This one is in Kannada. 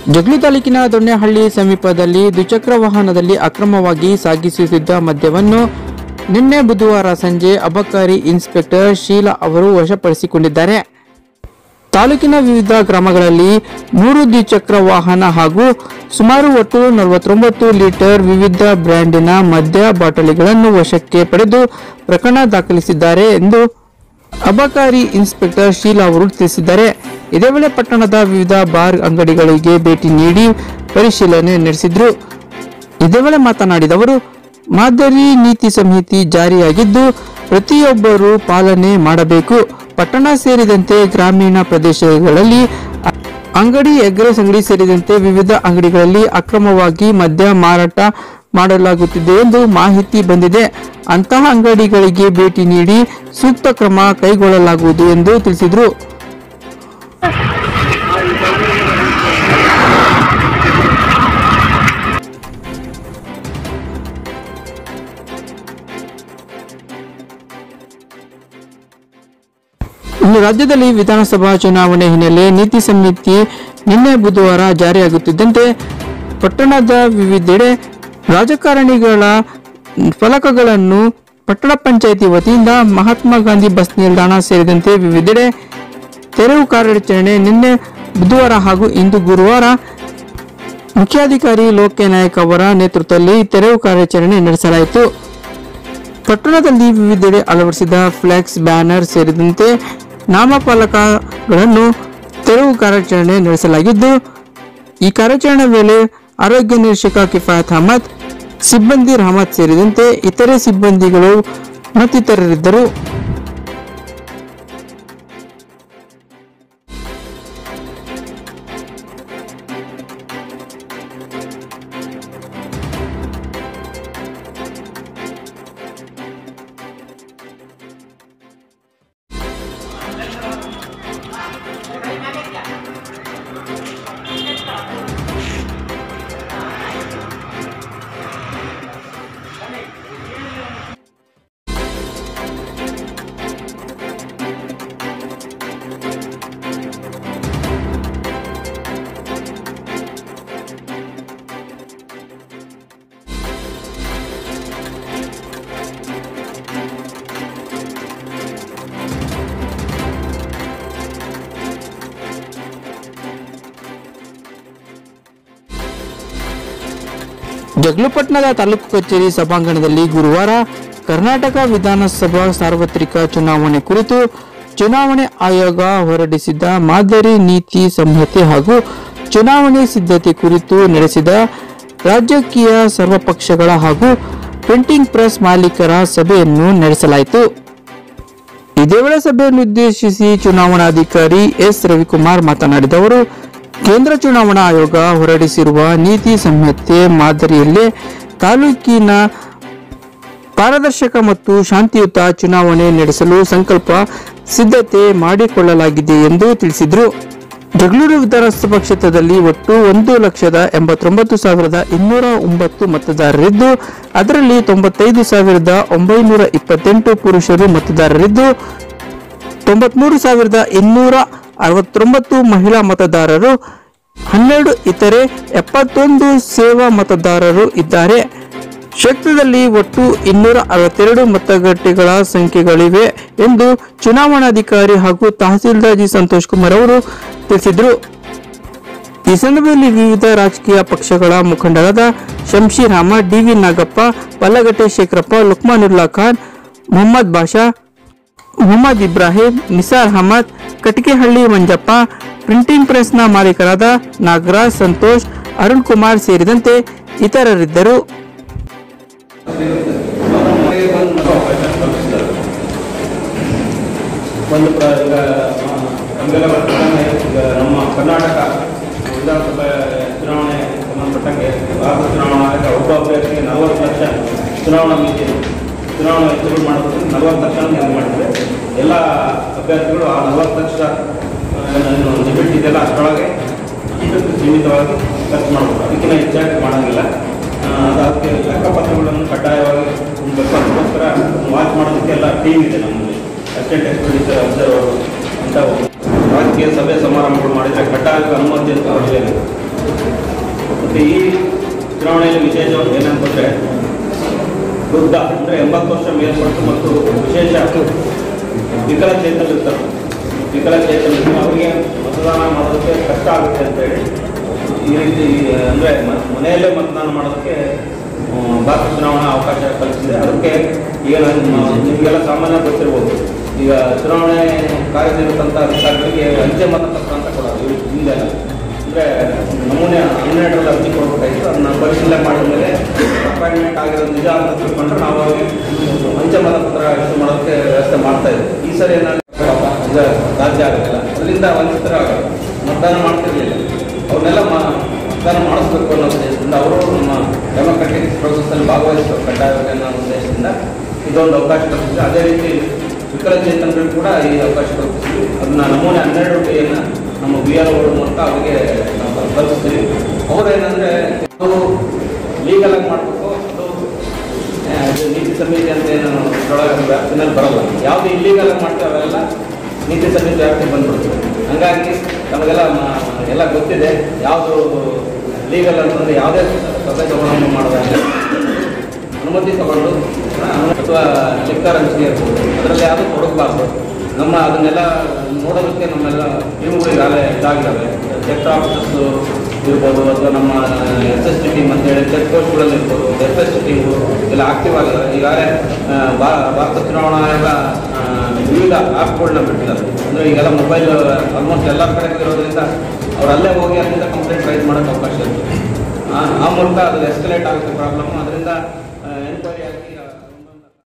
ಜಗ್ಲಿ ತಾಲೂಕಿನ ದೊಣ್ಣೆಹಳ್ಳಿ ಸಮೀಪದಲ್ಲಿ ದ್ವಿಚಕ್ರ ವಾಹನದಲ್ಲಿ ಅಕ್ರಮವಾಗಿ ಸಾಗಿಸುತ್ತಿದ್ದ ಮದ್ಯವನ್ನು ನಿನ್ನೆ ಬುಧವಾರ ಸಂಜೆ ಅಬಕಾರಿ ಇನ್ಸ್ಪೆಕ್ಟರ್ ಶೀಲಾ ಅವರು ವಶಪಡಿಸಿಕೊಂಡಿದ್ದಾರೆ ತಾಲೂಕಿನ ವಿವಿಧ ಗ್ರಾಮಗಳಲ್ಲಿ ಮೂರು ದ್ವಿಚಕ್ರ ವಾಹನ ಹಾಗೂ ಸುಮಾರು ಒಟ್ಟು ನಲವತ್ತೊಂಬತ್ತು ಲೀಟರ್ ವಿವಿಧ ಬ್ರ್ಯಾಂಡಿನ ಮದ್ಯ ಬಾಟಲಿಗಳನ್ನು ವಶಕ್ಕೆ ಪಡೆದು ಪ್ರಕರಣ ದಾಖಲಿಸಿದ್ದಾರೆ ಎಂದು ಅಬಕಾರಿ ಇನ್ಸ್ಪೆಕ್ಟರ್ ಶೀಲಾ ಅವರು ತಿಳಿಸಿದ್ದಾರೆ ಇದೇ ವೇಳೆ ಪಟ್ಟಣದ ವಿವಿಧ ಬಾರ್ ಅಂಗಡಿಗಳಿಗೆ ಭೇಟಿ ನೀಡಿ ಪರಿಶೀಲನೆ ನಡೆಸಿದ್ರು ಇದೇ ವೇಳೆ ಮಾತನಾಡಿದ ಅವರು ಮಾದರಿ ನೀತಿ ಸಂಹಿತೆ ಜಾರಿಯಾಗಿದ್ದು ಪ್ರತಿಯೊಬ್ಬರು ಪಾಲನೆ ಮಾಡಬೇಕು ಪಟ್ಟಣ ಸೇರಿದಂತೆ ಗ್ರಾಮೀಣ ಪ್ರದೇಶಗಳಲ್ಲಿ ಅ- ಅಂಗಡಿ ಎಗ್ರೆಸ್ ಅಂಗಡಿ ಸೇರಿದಂತೆ ವಿವಿಧ ಅಂಗಡಿಗಳಲ್ಲಿ ಅಕ್ರಮವಾಗಿ ಮದ್ಯ ಮಾರಾಟ ಮಾಡಲಾಗುತ್ತಿದೆ ಎಂದು ಮಾಹಿತಿ ಬಂದಿದೆ ಅಂತಹ ಅಂಗಡಿಗಳಿಗೆ ಭೇಟಿ ನೀಡಿ ಸೂಕ್ತ ಕ್ರಮ ಕೈಗೊಳ್ಳಲಾಗುವುದು ಎಂದು ತಿಳಿಸಿದರು ಇನ್ನು ರಾಜ್ಯದಲ್ಲಿ ವಿಧಾನಸಭಾ ಚುನಾವಣೆ ಹಿನ್ನೆಲೆ ನೀತಿ ಸಂಹಿತೆ ನಿನ್ನೆ ಬುಧವಾರ ಜಾರಿಯಾಗುತ್ತಿದ್ದಂತೆ ಪಟ್ಟಣದ ವಿವಿಧೆಡೆ ರಾಜಕಾರಣಿಗಳ ಫಲಕಗಳನ್ನು ಪಟ್ಟಣ ಪಂಚಾಯಿತಿ ವತಿಯಿಂದ ಮಹಾತ್ಮ ಗಾಂಧಿ ಬಸ್ ನಿಲ್ದಾಣ ಸೇರಿದಂತೆ ವಿವಿಧೆಡೆ ತೆರವು ಕಾರ್ಯಾಚರಣೆ ನಿನ್ನೆ ಬುಧವಾರ ಹಾಗೂ ಇಂದು ಗುರುವಾರ ಮುಖ್ಯಾಧಿಕಾರಿ ಲೋಕೆ ನಾಯಕ್ ಅವರ ನೇತೃತ್ವದಲ್ಲಿ ತೆರವು ಕಾರ್ಯಾಚರಣೆ ನಡೆಸಲಾಯಿತು ಪಟ್ಟಣದಲ್ಲಿ ವಿವಿಧೆಡೆ ಅಳವಡಿಸಿದ ಫ್ಲೆಕ್ಸ್ ಬ್ಯಾನರ್ ಸೇರಿದಂತೆ ನಾಮಫಲಕಗಳನ್ನು ತೆರವು ಕಾರ್ಯಾಚರಣೆ ನಡೆಸಲಾಗಿದ್ದು ಈ ಕಾರ್ಯಾಚರಣೆ ವೇಳೆ ಆರೋಗ್ಯ ನಿರೀಕ್ಷಕ ಕಿಫಾಯತ್ ಅಹಮದ್ ಸಿಬ್ಬಂದಿ ರಹಮತ್ ಸೇರಿದಂತೆ ಇತರೆ ಸಿಬ್ಬಂದಿಗಳು ಮತ್ತಿತರರಿದ್ದರು ಜಗ್ಲುಪಟ್ಟಣದ ತಾಲೂಕು ಕಚೇರಿ ಸಭಾಂಗಣದಲ್ಲಿ ಗುರುವಾರ ಕರ್ನಾಟಕ ವಿಧಾನಸಭಾ ಸಾರ್ವತ್ರಿಕ ಚುನಾವಣೆ ಕುರಿತು ಚುನಾವಣೆ ಆಯೋಗ ಹೊರಡಿಸಿದ ಮಾದರಿ ನೀತಿ ಸಂಹಿತೆ ಹಾಗೂ ಚುನಾವಣೆ ಸಿದ್ಧತೆ ಕುರಿತು ನಡೆಸಿದ ರಾಜಕೀಯ ಸರ್ವಪಕ್ಷಗಳ ಹಾಗೂ ಪ್ರಿಂಟಿಂಗ್ ಪ್ರೆಸ್ ಮಾಲೀಕರ ಸಭೆಯನ್ನು ನಡೆಸಲಾಯಿತು ಇದೇ ವೇಳೆ ಸಭೆಯನ್ನು ಉದ್ದೇಶಿಸಿ ಚುನಾವಣಾಧಿಕಾರಿ ಎಸ್ ರವಿಕುಮಾರ್ ಮಾತನಾಡಿದವರು ಕೇಂದ್ರ ಚುನಾವಣಾ ಆಯೋಗ ಹೊರಡಿಸಿರುವ ನೀತಿ ಸಂಹಿತೆ ಮಾದರಿಯಲ್ಲೇ ತಾಲೂಕಿನ ಪಾರದರ್ಶಕ ಮತ್ತು ಶಾಂತಿಯುತ ಚುನಾವಣೆ ನಡೆಸಲು ಸಂಕಲ್ಪ ಸಿದ್ಧತೆ ಮಾಡಿಕೊಳ್ಳಲಾಗಿದೆ ಎಂದು ತಿಳಿಸಿದರು ಜಗಳೂರು ವಿಧಾನಸಭಾ ಕ್ಷೇತ್ರದಲ್ಲಿ ಒಟ್ಟು ಒಂದು ಲಕ್ಷದ ಎಂಬತ್ತೊಂಬತ್ತು ಸಾವಿರದ ಇನ್ನೂರ ಒಂಬತ್ತು ಮತದಾರರಿದ್ದು ಅದರಲ್ಲಿ ತೊಂಬತ್ತೈದು ಸಾವಿರದ ಒಂಬೈನೂರ ಇಪ್ಪತ್ತೆಂಟು ಪುರುಷರು ಮತದಾರರಿದ್ದು ತೊಂಬತ್ಮೂರು ಸಾವಿರದ ಇನ್ನೂರ ಅರವತ್ತೊಂಬತ್ತು ಮಹಿಳಾ ಮತದಾರರು ಹನ್ನೆರಡು ಇತರೆ ಎಪ್ಪತ್ತೊಂದು ಸೇವಾ ಮತದಾರರು ಇದ್ದಾರೆ ಕ್ಷೇತ್ರದಲ್ಲಿ ಒಟ್ಟು ಇನ್ನೂರ ಅರವತ್ತೆರಡು ಮತಗಟ್ಟೆಗಳ ಸಂಖ್ಯೆಗಳಿವೆ ಎಂದು ಚುನಾವಣಾಧಿಕಾರಿ ಹಾಗೂ ತಹಸೀಲ್ದಾರ್ ಜಿ ಸಂತೋಷ್ ಕುಮಾರ್ ಅವರು ತಿಳಿಸಿದರು ಈ ಸಂದರ್ಭದಲ್ಲಿ ವಿವಿಧ ರಾಜಕೀಯ ಪಕ್ಷಗಳ ಮುಖಂಡರಾದ ಶಂಶೀರ್ ಅಹಮದ್ ಡಿವಿ ನಾಗಪ್ಪ ಪಲ್ಲಗಟ್ಟೆ ಶೇಖರಪ್ಪ ಲುಕ್ಮಾನುಲ್ಲಾ ಖಾನ್ ಮೊಹಮ್ಮದ್ ಬಾಷಾ ಮೊಹಮ್ಮದ್ ಇಬ್ರಾಹಿಂ ನಿಸಾರ್ ಅಹಮದ್ ಕಟಿಕೆಹಳ್ಳಿ ಮಂಜಪ್ಪ ಪ್ರಿಂಟಿಂಗ್ ಪ್ರೆಸ್ನ ಮಾಲೀಕರಾದ ನಾಗರಾಜ್ ಸಂತೋಷ್ ಅರುಣ್ ಕುಮಾರ್ ಸೇರಿದಂತೆ ಇತರರಿದ್ದರು ಒಂದು ಪ್ರ ಈಗ ನಮಗೆಲ್ಲ ಬರ್ತಾನೆ ಈಗ ನಮ್ಮ ಕರ್ನಾಟಕ ವಿಧಾನಸಭೆ ಚುನಾವಣೆ ಸಂಬಂಧಪಟ್ಟಂಗೆ ಭಾರತ ಚುನಾವಣಾ ಆಯೋಗ ಒಬ್ಬ ಅಭ್ಯರ್ಥಿಗೆ ನಲವತ್ತು ಲಕ್ಷ ಚುನಾವಣಾ ಮಿತಿ ಚುನಾವಣಾ ವೆಚ್ಚಗಳು ಮಾಡೋದಕ್ಕೆ ನಲವತ್ತು ಲಕ್ಷ ನಿಗದಿ ಮಾಡಿದರೆ ಎಲ್ಲ ಅಭ್ಯರ್ಥಿಗಳು ಆ ನಲವತ್ತು ಲಕ್ಷ ಆ, ಏನು ಲಿಮಿಟ್ ಇದೆಯಲ್ಲ ಅಷ್ಟರೊಳಗೆ ಇದಕ್ಕೆ ಸೀಮಿತವಾಗಿ ಖರ್ಚು ಮಾಡಬೇಕು ಅದಕ್ಕಿಂತ ಹೆಚ್ಚಾಗಿ ಮಾಡೋಂಗಿಲ್ಲ ಆ, ಅದು ಅದಕ್ಕೆ ಲೆಕ್ಕಪತ್ರಗಳನ್ನು ಕಡ್ಡಾಯವಾಗಿ ತುಂಬಬೇಕು ಅದಕ್ಕೋಸ್ಕರ ವಾಚ್ ಮಾಡೋದಕ್ಕೆ ಎಲ್ಲ ಟೀಮ್ ಇದೆ ನಮ್ಮಲ್ಲಿ ಅಸಿಸ್ಟೆಂಟ್ ಎಕ್ಸ್ಪೆಂಡಿಚರ್ ಅಬ್ಸರ್ವರ್ ಅಂತ ರಾಜಕೀಯ ಸಭೆ ಸಮಾರಂಭಗಳು ಮಾಡಿದರೆ ಕಡ್ಡಾಯ ಅನುಮತಿ ಅಂತ ಅವರಿಗೆ ಮತ್ತು ಈ ಚುನಾವಣೆಯಲ್ಲಿ ವಿಶೇಷವಾಗಿ ಏನಂತಂದರೆ ವೃದ್ಧ ಅಂದರೆ ಎಂಬತ್ತು ವರ್ಷ ಮೇಲ್ಪಟ್ಟು ಮತ್ತು ವಿಶೇಷ ವಿಕಲಚೇತನರಿರ್ತಾರೆ ವಿಕಲಚೇತನರು ಅವರಿಗೆ ಮತದಾನ ಮಾಡೋದಕ್ಕೆ ಕಷ್ಟ ಆಗುತ್ತೆ ಅಂತೇಳಿ ಈ ರೀತಿ ಅಂದರೆ ಮನೆಯಲ್ಲೇ ಮತದಾನ ಮಾಡೋದಕ್ಕೆ ಆ, ಭಾರತ ಚುನಾವಣಾ ಅವಕಾಶ ಕಲ್ಪಿಸಿದೆ ಅದಕ್ಕೆ ಈಗ ನಾನು ನಿಮಗೆಲ್ಲ ಸಾಮಾನ್ಯ ಗೊತ್ತಿರ್ಬೋದು ಈಗ ಚುನಾವಣೆ ಕಾರ್ಯನಿರತಂಥ ಅಧಿಕಾರಿಗಳಿಗೆ ಅಂಚೆ ಮತಪತ್ರ ಅಂತ ಕೊಡೋದು ಇವ್- ಹಿಂದೆಲ್ಲ ಅಂದರೆ ನಮೂನೆ ಹನ್ನೆರಡರಲ್ಲಿ ಅರ್ಜಿ ಕೊಡಬೇಕಾಗಿತ್ತು ಅದನ್ನ ಪರಿಶೀಲನೆ ಮಾಡಿದ ಮೇಲೆ ಅಪಾಯಿಂಟ್ಮೆಂಟ್ ಆಗಿರೋದು ನಿಜ ಅಂತ ತಿಳ್ಕೊಂಡ್ರೆ ನಾವು ಅವ್ರಿಗೆ ಅಂಚೆ ಮತಪತ್ರ ಇಶ್ಯೂ ಮಾಡೋದಕ್ಕೆ ವ್ಯವಸ್ಥೆ ಮಾಡ್ತಾ ಇದ್ವಿ ಈ ಸರಿ ಏನಾದ್ರು ಈಗ ರಾಜ್ಯ ಆಗೋದಿಲ್ಲ ಅದರಿಂದ ವಂಚಿತರಾಗ ಮತದಾನ ಮಾಡ್ತಿರ್ಲಿಲ್ಲ ಅವ್ರನ್ನೆಲ್ಲ ಮ- ಮತದಾನ ಮಾಡಿಸ್ಬೇಕು ಅನ್ನೋ ಉದ್ದೇಶದಿಂದ ಅವರು ನಮ್ಮ ಡೆಮೊಕ್ರೆಟಿಕ್ ಪ್ರೋಸೆಸ್ಸಲ್ಲಿ ಭಾಗವಹಿಸಬೇಕು ಕಡ್ಡಾಯವಾಗಿ ಅನ್ನೋ ಉದ್ದೇಶದಿಂದ ಇದೊಂದು ಅವಕಾಶ ಕಲ್ಪಿಸಿದೆ ಅದೇ ರೀತಿ ವಿಕಲಚೇತನರಿಗೂ ಕೂಡ ಈ ಅವಕಾಶ ಕಲ್ಪಿಸಿದ್ವಿ ಅದನ್ನ ನಮೂನೆ ಹನ್ನೆರಡು ಟಿಯನ್ನು ನಮ್ಮ ಬಿ ಆರ್ ಓ ಮೂಲಕ ಅವರಿಗೆ ನಾವು ಕಲ್ಪಿಸ್ತೀವಿ ಅವ್ರೇನಂದ್ರೆ ಅದು ಲೀಗಲ್ ಆಗಿ ಮಾಡಬೇಕು ಅದು ಆ, ಇದು ನೀತಿ ಸಮಿತಿ ಅಂತ ಏನು ಅದ್ರೊಳಗೆ ವ್ಯಾಪ್ತಿನಲ್ಲಿ ಬರಲ್ಲ ಯಾವುದು ಇಲ್ಲೀಗಲ್ ಆಗಿ ಮಾಡ್ತೇವೆ ಅವೆಲ್ಲ ನೀತಿ ಸಮಿತಿ ವ್ಯಾಪ್ತಿಗೆ ಬಂದ್ಬಿಡ್ತದೆ ಹಂಗಾಗಿ ನಮಗೆಲ್ಲ ಮ- ಎಲ್ಲ ಗೊತ್ತಿದೆ ಯಾವುದು ಲೀಗಲ್ ಅಂತಂದ್ರೆ ಯಾವುದೇ ಸಭೆಗಳನ್ನು ಮಾಡುವಾಗ ಅನುಮತಿ ತಗೊಂಡು ಆ, ಅಥವಾ ಲಿಕ್ಕರ್ ಹಂಚಿಕೆ ಇರ್ಬೋದು ಅದರಲ್ಲಿ ಯಾವುದು ತೊಡಗಬಾರ್ದು ನಮ್ಮ ಅದನ್ನೆಲ್ಲ ನೋಡೋದಕ್ಕೆ ನಮ್ಮೆಲ್ಲ ಟೀಮ್ಗಳು ಈಗಾಗಲೇ ಇದಾಗಿದ್ದಾವೆ ಚೆಕ್ ಆಫೀಸಸ್ ಇರ್ಬೋದು ಅಥವಾ ನಮ್ಮ ಎಸ್ ಎಸ್ ಟಿ ಟೀಮ್ ಅಂತೇಳಿ ಚೆಕ್ ಪೋಸ್ಟ್ಗಳಲ್ಲಿ ಇರ್ಬೋದು ಎಫ್ ಎಸ್ ಟಿ ಟೀಮ್ಗಳು ಎಲ್ಲ ಆಕ್ಟಿವ್ ಆಗಿದ್ದಾರೆ ಈಗಾಗಲೇ ಆ, ಭಾ- ಭಾರತ ಚುನಾವಣಾ ಆಯೋಗ ಆ, ವಿವಿಧ ಆ್ಯಪ್ಗಳನ್ನ ಬಿಟ್ಟಿದ್ದಾರೆ ಅಂದರೆ ಈಗೆಲ್ಲ ಮೊಬೈಲ್ ಆಲ್ಮೋಸ್ಟ್ ಎಲ್ಲ ಕಡೆ ಇರೋದ್ರಿಂದ ಅವ್ರು ಅಲ್ಲೇ ಹೋಗಿ ಅಲ್ಲಿಂದ ಕಂಪ್ಲೇಂಟ್ ರೈಸ್ ಮಾಡೋಕ್ಕೆ ಅವಕಾಶ ಇರುತ್ತೆ ಆ ಆ ಮೂಲಕ ಅದು ಎಸ್ಕಲೇಟ್ ಆಗುತ್ತೆ ಪ್ರಾಬ್ಲಮ್ ಅದರಿಂದ